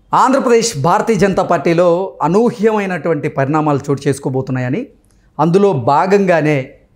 ఆంధ్రప్రదేశ్ భారతీయ జనతా పార్టీలో అనూహ్యమైనటువంటి పరిణామాలు చోటు చేసుకోబోతున్నాయని అందులో భాగంగానే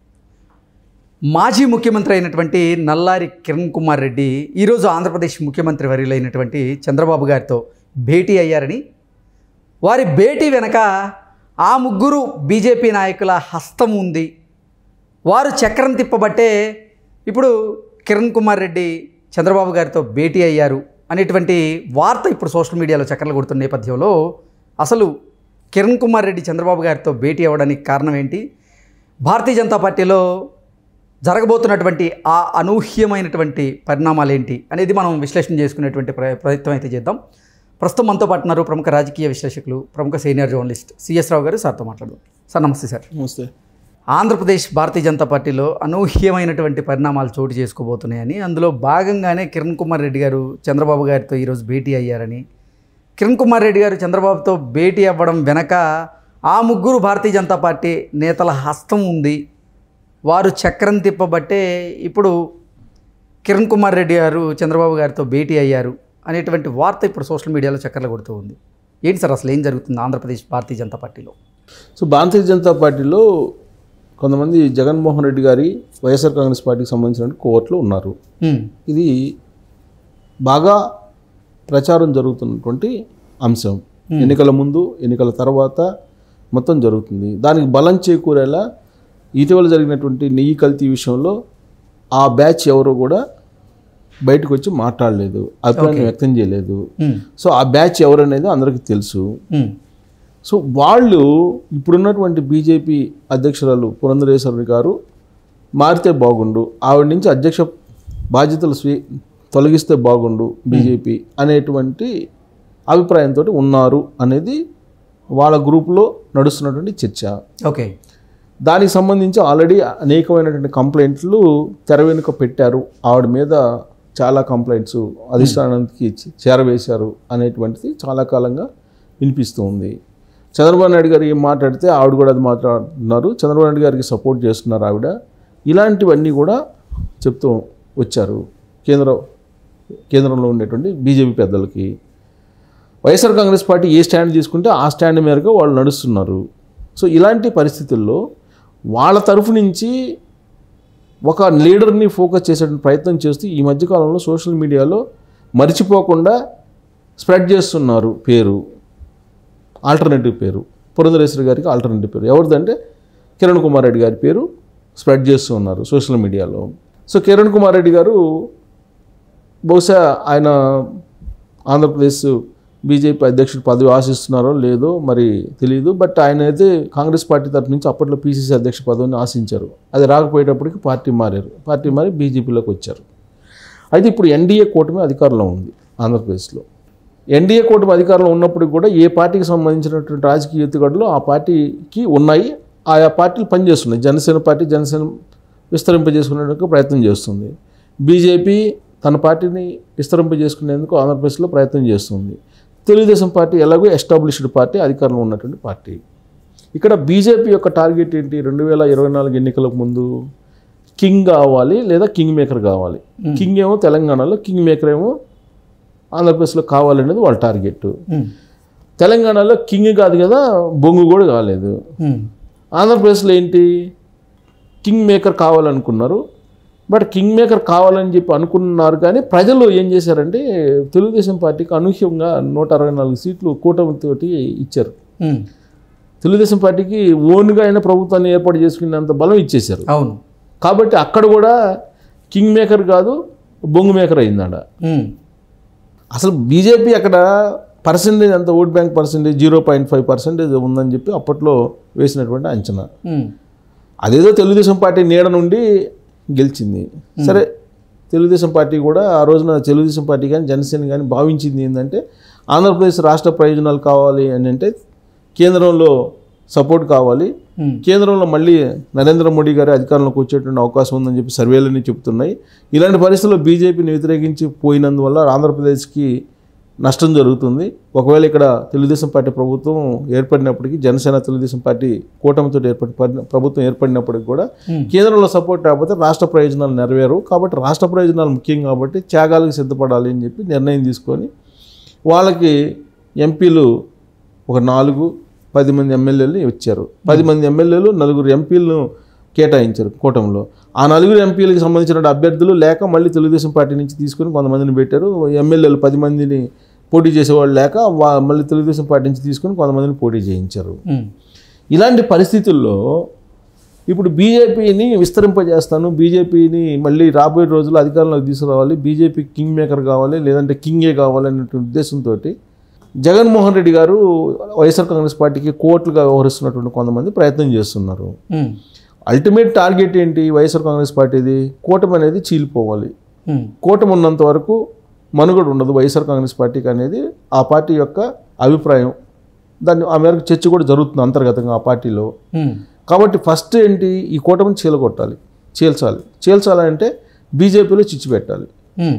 మాజీ ముఖ్యమంత్రి అయినటువంటి నల్లారి కిరణ్ కుమార్ రెడ్డి ఈరోజు ఆంధ్రప్రదేశ్ ముఖ్యమంత్రి వర్యులైనటువంటి చంద్రబాబు గారితో భేటీ అయ్యారని వారి భేటీ వెనక ఆ ముగ్గురు బీజేపీ నాయకుల హస్తం ఉంది వారు చక్రం తిప్పబట్టే ఇప్పుడు కిరణ్ కుమార్ రెడ్డి చంద్రబాబు గారితో భేటీ అయ్యారు అనేటువంటి వార్త ఇప్పుడు సోషల్ మీడియాలో చక్కర్లు కొడుతున్న నేపథ్యంలో అసలు కిరణ్ కుమార్ రెడ్డి చంద్రబాబు గారితో భేటీ అవ్వడానికి కారణం ఏంటి భారతీయ జనతా పార్టీలో జరగబోతున్నటువంటి ఆ అనూహ్యమైనటువంటి పరిణామాలు ఏంటి అనేది మనం విశ్లేషణ చేసుకునేటువంటి ప్ర- ప్రయత్నం అయితే చేద్దాం ప్రస్తుతం మనతో పాటు ఉన్నారు ప్రముఖ రాజకీయ విశ్లేషకులు ప్రముఖ సీనియర్ జర్నలిస్ట్ సిఎస్ రావు గారు సార్తో మాట్లాడదాం సార్ నమస్తే సార్ నమస్తే ఆంధ్రప్రదేశ్ భారతీయ జనతా పార్టీలో అనూహ్యమైనటువంటి పరిణామాలు చోటు చేసుకోబోతున్నాయని అందులో భాగంగానే కిరణ్ కుమార్ రెడ్డి గారు చంద్రబాబు గారితో ఈరోజు భేటీ అయ్యారని కిరణ్ కుమార్ రెడ్డి గారు చంద్రబాబుతో భేటీ అవ్వడం వెనక ఆ ముగ్గురు భారతీయ జనతా పార్టీ నేతల హస్తం ఉంది వారు చక్రం తిప్పబట్టే ఇప్పుడు కిరణ్ కుమార్ రెడ్డి గారు చంద్రబాబు గారితో భేటీ అయ్యారు అనేటువంటి వార్త ఇప్పుడు సోషల్ మీడియాలో చక్కర్లు కొడుతూ ఉంది ఏంటి సార్ అసలు ఏం జరుగుతుంది ఆంధ్రప్రదేశ్ భారతీయ జనతా పార్టీలో సో భారతీయ జనతా పార్టీలో కొంతమంది జగన్మోహన్ రెడ్డి గారి వైఎస్ఆర్ కాంగ్రెస్ పార్టీకి సంబంధించిన కోవట్లు ఉన్నారు హ్మ్. ఇది బాగా ప్రచారం జరుగుతున్నటువంటి అంశం ఎన్నికల ముందు ఎన్నికల తర్వాత మొత్తం జరుగుతుంది దానికి బలం చేకూరేలా ఇటీవల జరిగినటువంటి నెయ్యి కల్తీ విషయంలో ఆ బ్యాచ్ ఎవరు కూడా బయటకు వచ్చి మాట్లాడలేదు అభిప్రాయం వ్యక్తం చేయలేదు హ్మ్. సో ఆ బ్యాచ్ ఎవరనేది అందరికీ తెలుసు హ్మ్. సో వాళ్ళు ఇప్పుడున్నటువంటి బీజేపీ అధ్యక్షురాలు పురంధరేశ్వరి గారు మారితే బాగుండు ఆవిడ నుంచి అధ్యక్ష బాధ్యతలు స్వీ తొలగిస్తే బాగుండు బీజేపీ అనేటువంటి అభిప్రాయంతో ఉన్నారు అనేది వాళ్ళ గ్రూపులో నడుస్తున్నటువంటి చర్చ ఓకే దానికి సంబంధించి ఆల్రెడీ అనేకమైనటువంటి కంప్లైంట్లు తెర వెనుక పెట్టారు ఆవిడ మీద చాలా కంప్లైంట్స్ అధిష్టానానికి చేరవేశారు అనేటువంటిది చాలా కాలంగా వినిపిస్తూ ఉంది చంద్రబాబు నాయుడు గారు ఏం మాట్లాడితే ఆవిడ కూడా అది మాట్లాడుతున్నారు చంద్రబాబు నాయుడు గారికి సపోర్ట్ చేస్తున్నారు ఆవిడ ఇలాంటివన్నీ కూడా చెప్తూ వచ్చారు కేంద్ర కేంద్రంలో ఉండేటువంటి బీజేపీ పెద్దలకి వైఎస్ఆర్ కాంగ్రెస్ పార్టీ ఏ స్టాండ్ తీసుకుంటే ఆ స్టాండ్ మేరకు వాళ్ళు నడుస్తున్నారు సో ఇలాంటి పరిస్థితుల్లో వాళ్ళ తరఫు నుంచి ఒక లీడర్ని ఫోకస్ చేసే ప్రయత్నం చేస్తూ ఈ మధ్యకాలంలో సోషల్ మీడియాలో మర్చిపోకుండా స్ప్రెడ్ చేస్తున్నారు పేరు ఆల్టర్నేటివ్ పేరు పురంధరేశ్వరి గారికి ఆల్టర్నేటివ్ పేరు ఎవరిదంటే కిరణ్ కుమార్ రెడ్డి గారి పేరు స్ప్రెడ్ చేస్తూ ఉన్నారు సోషల్ మీడియాలో సో కిరణ్ కుమార్ రెడ్డి గారు బహుశా ఆయన ఆంధ్రప్రదేశ్ బీజేపీ అధ్యక్షుడు పదవి ఆశిస్తున్నారో లేదో మరి తెలియదు బట్ ఆయన అయితే కాంగ్రెస్ పార్టీ తరఫు నుంచి అప్పట్లో పీసీసీ అధ్యక్ష పదవిని ఆశించారు అది రాకపోయేటప్పటికి పార్టీ మారారు పార్టీ మారి బీజేపీలోకి వచ్చారు అయితే ఇప్పుడు ఎన్డీఏ కూటమి అధికారంలో ఉంది ఆంధ్రప్రదేశ్లో ఎన్డీఏ కూటమి అధికారంలో ఉన్నప్పుడు కూడా ఏ పార్టీకి సంబంధించినటువంటి రాజకీయ ఎత్తుగడలు ఆ పార్టీకి ఉన్నాయి ఆయా పార్టీలు పనిచేస్తున్నాయి జనసేన పార్టీ జనసేన విస్తరింపజేసుకునేందుకు ప్రయత్నం చేస్తుంది బీజేపీ తన పార్టీని విస్తరింపజేసుకునేందుకు ఆంధ్రప్రదేశ్లో ప్రయత్నం చేస్తుంది తెలుగుదేశం పార్టీ ఎలాగో ఎస్టాబ్లిష్డ్ పార్టీ అధికారంలో ఉన్నటువంటి పార్టీ ఇక్కడ బీజేపీ యొక్క టార్గెట్ ఏంటి రెండు వేల ఇరవై నాలుగు ఎన్నికలకు ముందు కింగ్ కావాలి లేదా కింగ్ మేకర్ కావాలి కింగ్ ఏమో తెలంగాణలో కింగ్ మేకర్ ఏమో ఆంధ్రప్రదేశ్లో కావాలనేది వాళ్ళ టార్గెట్ హ్మ్. తెలంగాణలో కింగ్ కాదు కదా బొంగు కూడా కాలేదు హ్మ్. ఆంధ్రప్రదేశ్లో ఏంటి కింగ్ మేకర్ కావాలనుకున్నారు బట్ కింగ్ మేకర్ కావాలని చెప్పి అనుకున్నారు కానీ ప్రజలు ఏం చేశారంటే తెలుగుదేశం పార్టీకి అనూహ్యంగా నూట అరవై నాలుగు సీట్లు కూటమితోటి ఇచ్చారు హ్మ్. తెలుగుదేశం పార్టీకి ఓన్గా అయిన ప్రభుత్వాన్ని ఏర్పాటు చేసుకునేంత బలం ఇచ్చేశారు అవును కాబట్టి అక్కడ కూడా కింగ్ మేకర్ కాదు బొంగు మేకర్ అయిందాడ హ్మ్. అసలు బీజేపీ అక్కడ పర్సంటేజ్ అంత vote bank percentage zero point five percentage ఉందని చెప్పి అప్పట్లో వేసినటువంటి అంచనా హ్మ్. అదేదో తెలుగుదేశం పార్టీ నీడ నుండి గెలిచింది సరే తెలుగుదేశం పార్టీ కూడా ఆ రోజున తెలుగుదేశం పార్టీ కానీ జనసేన కానీ భావించింది ఏంటంటే ఆంధ్రప్రదేశ్ రాష్ట్ర ప్రయోజనాలు కావాలి అని అంటే కేంద్రంలో సపోర్ట్ కావాలి హ్మ్. కేంద్రంలో మళ్ళీ నరేంద్ర మోడీ గారి అధికారంలోకి వచ్చేటువంటి అవకాశం ఉందని చెప్పి సర్వేలన్నీ చెప్తున్నాయి ఇలాంటి పరిస్థితుల్లో బీజేపీని వ్యతిరేకించి పోయినందువల్ల ఆంధ్రప్రదేశ్కి నష్టం జరుగుతుంది ఒకవేళ ఇక్కడ తెలుగుదేశం పార్టీ ప్రభుత్వం ఏర్పడినప్పటికీ జనసేన తెలుగుదేశం పార్టీ కూటమితో ఏర్పడి పడిన- ప్రభుత్వం ఏర్పడినప్పటికీ కూడా కేంద్రంలో సపోర్ట్ రాకపోతే రాష్ట్ర ప్రయోజనాలు నెరవేరు కాబట్టి రాష్ట్ర ప్రయోజనాలు ముఖ్యం కాబట్టి త్యాగాలకు సిద్ధపడాలి అని చెప్పి నిర్ణయం తీసుకొని వాళ్ళకి ఎంపీలు ఒక నాలుగు పది మంది ఎమ్మెల్యేలు వచ్చారు పది మంది ఎమ్మెల్యేలు నలుగురు ఎంపీలను కేటాయించారు కూటమిలో ఆ నలుగురు ఎంపీలకు సంబంధించిన అభ్యర్థులు లేక మళ్ళీ తెలుగుదేశం పార్టీ నుంచి తీసుకుని కొంతమందిని పెట్టారు ఎమ్మెల్యేలు పది మందిని పోటీ చేసేవాళ్ళు లేక వా- మళ్ళీ తెలుగుదేశం పార్టీ నుంచి తీసుకుని కొంతమందిని పోటీ చేయించారు ఉమ్, ఇలాంటి పరిస్థితుల్లో ఇప్పుడు బీజేపీని విస్తరింపజేస్తాను బీజేపీని మళ్ళీ రాబోయే రోజుల్లో అధికారంలోకి తీసుకురావాలి బీజేపీ కింగ్ మేకర్ కావాలి లేదంటే కింగే కావాలి అనేటువంటి ఉద్దేశంతో జగన్మోహన్ రెడ్డి గారు వైఎస్ఆర్ కాంగ్రెస్ పార్టీకి కోట్లుగా వ్యవహరిస్తున్నటువంటి కొంతమంది ప్రయత్నం చేస్తున్నారు ఉమ్, అల్టిమేట్ టార్గెట్ ఏంటి వైఎస్ఆర్ కాంగ్రెస్ పార్టీది కూటమి అనేది చీలిపోవాలి ఉమ్, కూటమి ఉన్నంత వరకు మనుగడ ఉండదు వైఎస్ఆర్ కాంగ్రెస్ పార్టీకి అనేది ఆ పార్టీ యొక్క అభిప్రాయం దాన్ని ఆ మేరకు చర్చ కూడా జరుగుతుంది అంతర్గతంగా ఆ పార్టీలో ఉమ్, కాబట్టి ఫస్ట్ ఏంటి ఈ కూటమిని చీలగొట్టాలి చీల్చాలి చీల్చాలంటే బీజేపీలో చిచ్చు పెట్టాలి ఉమ్,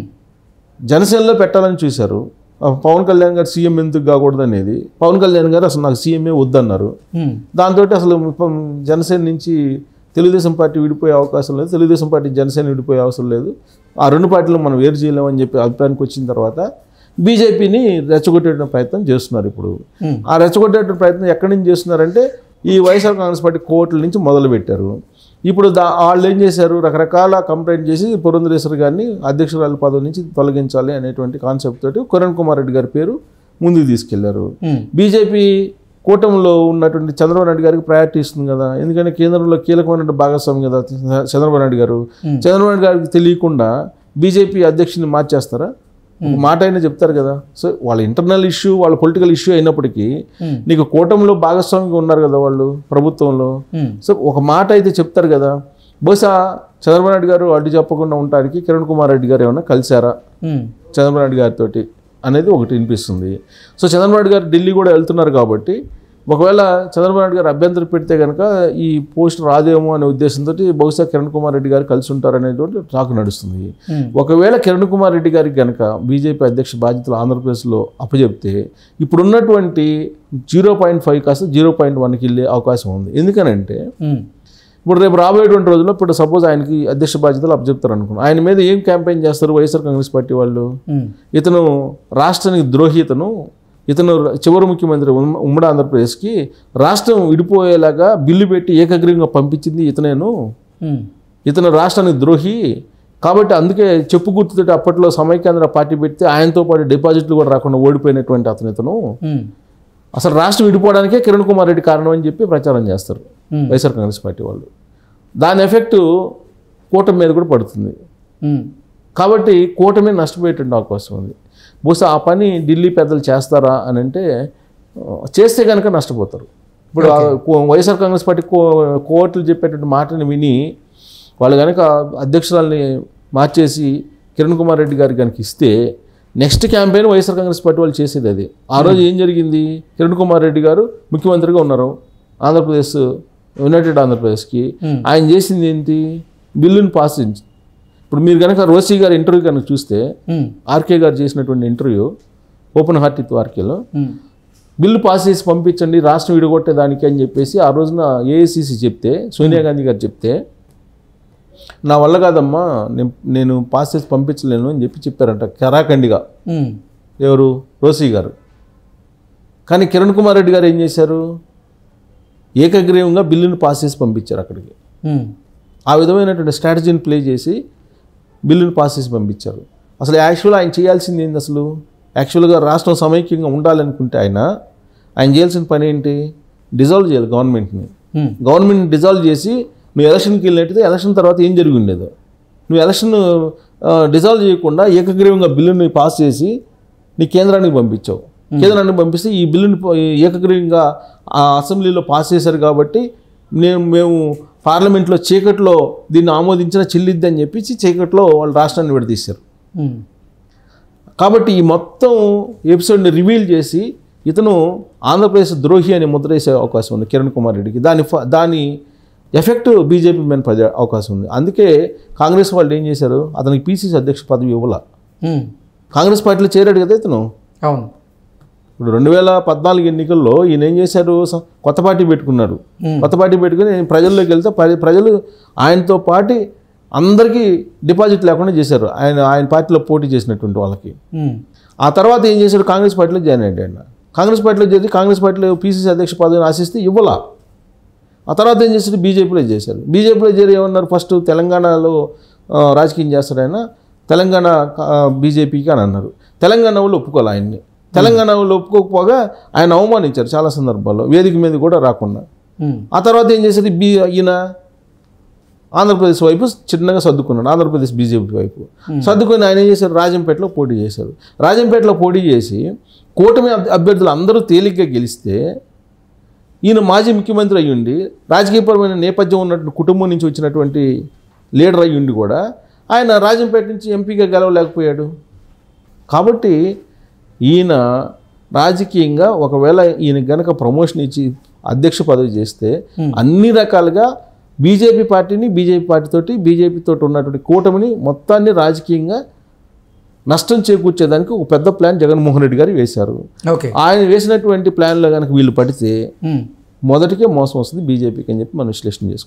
జనసేనలో పెట్టాలని చూశారు ఆ పవన్ కళ్యాణ్ గారు సీఎం ఎందుకు కాకూడదు అనేది పవన్ కళ్యాణ్ గారు అసలు నాకు సీఎంఏ వద్దన్నారు ఉమ్, దాంతో అసలు పం- జనసేన నుంచి తెలుగుదేశం పార్టీ విడిపోయే అవకాశం లేదు తెలుగుదేశం పార్టీ జనసేన విడిపోయే అవసరం లేదు ఆ రెండు పార్టీలు మనం వేరు చేయలేమని చెప్పి అభిప్రాయానికి వచ్చిన తర్వాత బీజేపీని రెచ్చగొట్టే ప్రయత్నం చేస్తున్నారు ఇప్పుడు ఉమ్, ఆ రెచ్చగొట్టే ప్రయత్నం ఎక్కడి నుంచి చేస్తున్నారంటే ఈ వైఎస్ఆర్ కాంగ్రెస్ పార్టీ కోర్టుల నుంచి మొదలు పెట్టారు ఇప్పుడు దా వాళ్ళు ఏం చేశారు రకరకాల కంప్లైంట్ చేసి పురంధరేశ్వరి గారిని అధ్యక్షురాల పదవి నుంచి తొలగించాలి అనేటువంటి కాన్సెప్ట్ తోటి కిరణ్ కుమార్ రెడ్డి గారి పేరు ముందుకు తీసుకెళ్లారు ఉమ్, బీజేపీ కూటమిలో ఉన్నటువంటి చంద్రబాబు నాయుడు గారికి ప్రయారిటీ ఇస్తుంది కదా ఎందుకంటే కేంద్రంలో కీలకమైన భాగస్వామి కదా చంద్రబాబు నాయుడు గారు చంద్రబాబు నాయుడు గారికి తెలియకుండా బీజేపీ అధ్యక్షుని మార్చేస్తారా ఒక మాట అయినా చెప్తారు కదా సో వాళ్ళ ఇంటర్నల్ ఇష్యూ వాళ్ళ పొలిటికల్ ఇష్యూ అయినప్పటికీ ఉమ్, నీకు కూటమిలో భాగస్వామిగా ఉన్నారు కదా వాళ్ళు ప్రభుత్వంలో ఉమ్, సో ఒక మాట అయితే చెప్తారు కదా బహుశా చంద్రబాబు నాయుడు గారు అడ్డు చెప్పకుండా ఉండడానికి కిరణ్ కుమార్ రెడ్డి గారు ఏమైనా కలిశారా ఉమ్, చంద్రబాబు నాయుడు గారితో అనేది ఒకటి వినిపిస్తుంది సో చంద్రబాబు నాయుడు గారు ఢిల్లీ కూడా వెళ్తున్నారు కాబట్టి ఒకవేళ చంద్రబాబు నాయుడు గారు అభ్యంతరం పెడితే కనుక ఈ పోస్ట్ రాదేమో అనే ఉద్దేశంతో బహుశా కిరణ్ కుమార్ రెడ్డి గారు కలిసి ఉంటారు అనేటువంటి టాక్ నడుస్తుంది ఉమ్, ఒకవేళ కిరణ్ కుమార్ రెడ్డి గారికి కనుక బీజేపీ అధ్యక్ష బాధ్యతలు ఆంధ్రప్రదేశ్లో అప్పచెప్తే ఇప్పుడున్నటువంటి జీరో పాయింట్ ఫైవ్ కాస్త జీరో పాయింట్ వన్కి వెళ్ళే అవకాశం ఉంది ఎందుకనంటే ఉమ్, ఇప్పుడు రేపు రాబోయేటువంటి రోజుల్లో ఇప్పుడు సపోజ్ ఆయనకి అధ్యక్ష బాధ్యతలు అప్పచెప్తారు అనుకున్నాం ఆయన మీద ఏం క్యాంపెయిన్ చేస్తారు వైఎస్ఆర్ కాంగ్రెస్ పార్టీ వాళ్ళు ఉమ్, ఇతను రాష్ట్రానికి ద్రోహి ఇతను ఇతను చివరి ముఖ్యమంత్రి ఉమ్- ఉమ్మడి ఆంధ్రప్రదేశ్కి రాష్ట్రం విడిపోయేలాగా బిల్లు పెట్టి ఏకగ్రీవంగా పంపించింది ఇతనేను ఉమ్, ఇతను రాష్ట్రానికి ద్రోహి కాబట్టి అందుకే చెప్పు గుర్తుతోటి అప్పట్లో సమైక్యాంధ్ర పార్టీ పెడితే ఆయనతో పాటు డిపాజిట్లు కూడా రాకుండా ఓడిపోయినటువంటి అతను ఇతను ఉమ్, అసలు రాష్ట్రం విడిపోవడానికే కిరణ్ కుమార్ రెడ్డి కారణం అని చెప్పి ప్రచారం చేస్తారు Hmm. వైఎస్ఆర్ కాంగ్రెస్ పార్టీ వాళ్ళు దాని ఎఫెక్ట్ కూటమి మీద కూడా పడుతుంది ఉమ్, కాబట్టి కూటమి నష్టపోయేటువంటి అవకాశం ఉంది బహుశా ఆ పని ఢిల్లీ పెద్దలు చేస్తారా అని అంటే ఆ, చేస్తే కనుక నష్టపోతారు ఇప్పుడు ఆ కో- వైఎస్ఆర్ కాంగ్రెస్ పార్టీ కో కోర్టులు చెప్పేటువంటి మాటని విని వాళ్ళు కనుక అధ్యక్షురాలని మార్చేసి కిరణ్ కుమార్ రెడ్డి గారికి కనుక ఇస్తే next campaign YSR Congress party వాళ్ళు చేసేది అది ఆ రోజు ఏం జరిగింది కిరణ్ కుమార్ రెడ్డి గారు ముఖ్యమంత్రిగా ఉన్నారు ఆంధ్రప్రదేశ్ యునైటెడ్ ఆంధ్రప్రదేశ్కి Hmm. ఆయన చేసింది ఏంటి బిల్లుని పాస్ చేయించి ఇప్పుడు మీరు కనుక రోసీ గారి ఇంటర్వ్యూ కనుక చూస్తే ఉమ్, ఆర్కే గారు చేసినటువంటి ఇంటర్వ్యూ ఓపెన్ హార్ట్ ఆర్కేలో ఉమ్, బిల్లు పాస్ చేసి పంపించండి రాష్ట్రం విడగొట్టేదానికి అని చెప్పేసి ఆ రోజున ఏఐసిసి చెప్తే సోనియా గాంధీ గారు చెప్తే నా వల్ల కాదమ్మా నేను నేను పాస్ చేసి పంపించలేను అని చెప్పి చెప్పారంట కరాఖండిగా ఉమ్, ఎవరు రోసీ గారు కానీ కిరణ్ కుమార్ రెడ్డి గారు ఏం చేశారు ఏకగ్రీవంగా బిల్లును పాస్ చేసి పంపించారు అక్కడికి ఉమ్, ఆ విధమైనటువంటి స్ట్రాటజీని ప్లే చేసి బిల్లును పాస్ చేసి పంపించారు అసలు యాక్చువల్ ఆయన చేయాల్సింది ఏంది అసలు యాక్చువల్గా రాష్ట్రం సమైక్యంగా ఉండాలనుకుంటే ఆయన ఆయన చేయాల్సిన పని ఏంటి డిజాల్వ్ చేయాలి గవర్నమెంట్ని ఉమ్, గవర్నమెంట్ డిజాల్వ్ చేసి నువ్వు ఎలక్షన్కి వెళ్ళినట్టయితే ఎలక్షన్ తర్వాత ఏం జరిగి ఉండేదో నువ్వు ఎలక్షన్ డిజాల్వ్ చేయకుండా ఏకగ్రీవంగా బిల్లుని పాస్ చేసి నీ కేంద్రానికి పంపించావు కేంద్రానికి పంపిస్తే ఈ బిల్లుని ప- ఏకగ్రీవంగా ఆ అసెంబ్లీలో పాస్ చేశారు కాబట్టి నేను మేము పార్లమెంట్లో చీకట్లో దీన్ని ఆమోదించిన చెల్లిద్ది అని చెప్పి చీకట్లో వాళ్ళు రాష్ట్రాన్ని విడదీశారు ఉమ్, కాబట్టి ఈ మొత్తం ఎపిసోడ్ని రివీల్ చేసి ఇతను ఆంధ్రప్రదేశ్ ద్రోహి అని ముద్ర వేసే అవకాశం ఉంది కిరణ్ కుమార్ రెడ్డికి దాని ఫ- దాని ఎఫెక్ట్ బీజేపీ మీద పడే అవకాశం ఉంది అందుకే కాంగ్రెస్ వాళ్ళు ఏం చేశారు అతనికి పీసీసీ అధ్యక్ష పదవి ఇవ్వాల ఉమ్, కాంగ్రెస్ పార్టీలో చేరాడు కదా ఇతను అవును ఇప్పుడు రెండు వేల పద్నాలుగు ఎన్నికల్లో ఈయన ఏం చేశారు స- కొత్త పార్టీ పెట్టుకున్నారు Hmm. కొత్త పార్టీ పెట్టుకుని ప్రజల్లోకి వెళ్తే ప్ర- ప్రజలు ఆయనతో పాటు అందరికీ డిపాజిట్ లేకుండా చేశారు ఆయన ఆయన పార్టీలో పోటీ చేసినటువంటి వాళ్ళకి ఉమ్, ఆ తర్వాత ఏం చేశాడు కాంగ్రెస్ పార్టీలో జాయిన్ అయ్యాడు ఆయన కాంగ్రెస్ పార్టీలో చేరి కాంగ్రెస్ పార్టీలో పీసీసీ అధ్యక్ష పదవిని ఆశిస్తే ఇవ్వలా ఆ తర్వాత ఏం చేశారు బీజేపీలో చేశారు బీజేపీలో చేరి ఏమన్నారు ఫస్ట్ తెలంగాణలో ఆ, రాజకీయం చేస్తాడు ఆయన తెలంగాణ ఆ, బీజేపీకి అని అన్నారు తెలంగాణ వాళ్ళు ఒప్పుకోవాలి ఆయన్ని తెలంగాణ వాళ్ళు ఒప్పుకోకపోగా ఆయన అవమానించారు చాలా సందర్భాల్లో వేదిక మీద కూడా రాకుండా ఉమ్, ఆ తర్వాత ఏం చేశారు బీ ఈయన ఆంధ్రప్రదేశ్ వైపు చిన్నగా సర్దుకున్నాడు ఆంధ్రప్రదేశ్ బీజేపీ వైపు సర్దుకొని ఆయన ఏం చేశారు రాజంపేటలో పోటీ చేశారు రాజంపేటలో పోటీ చేసి కూటమి అభ్- అభ్యర్థులు అందరూ తేలిగ్గా గెలిస్తే ఈయన మాజీ ముఖ్యమంత్రి అయ్యుండి రాజకీయపరమైన నేపథ్యం ఉన్నటువంటి కుటుంబం నుంచి వచ్చినటువంటి లీడర్ అయ్యుండి కూడా ఆయన రాజంపేట నుంచి ఎంపీగా గెలవలేకపోయాడు కాబట్టి ఈయన రాజకీయంగా ఒకవేళ ఈయన గనక ప్రమోషన్ ఇచ్చి అధ్యక్ష పదవి చేస్తే అన్ని రకాలుగా బీజేపీ పార్టీని బీజేపీ పార్టీతోటి బీజేపీ తోటి ఉన్నటువంటి కూటమిని మొత్తాన్ని రాజకీయంగా నష్టం చేకూర్చేదానికి ఒక పెద్ద ప్లాన్ జగన్మోహన్ రెడ్డి గారు వేశారు ఓకే ఆయన వేసినటువంటి ప్లాన్లో కనుక వీళ్ళు పడితే ఉమ్. మొదటికే మోసం వస్తుంది బీజేపీకి అని చెప్పి మనం విశ్లేషణ చేసుకోవాలి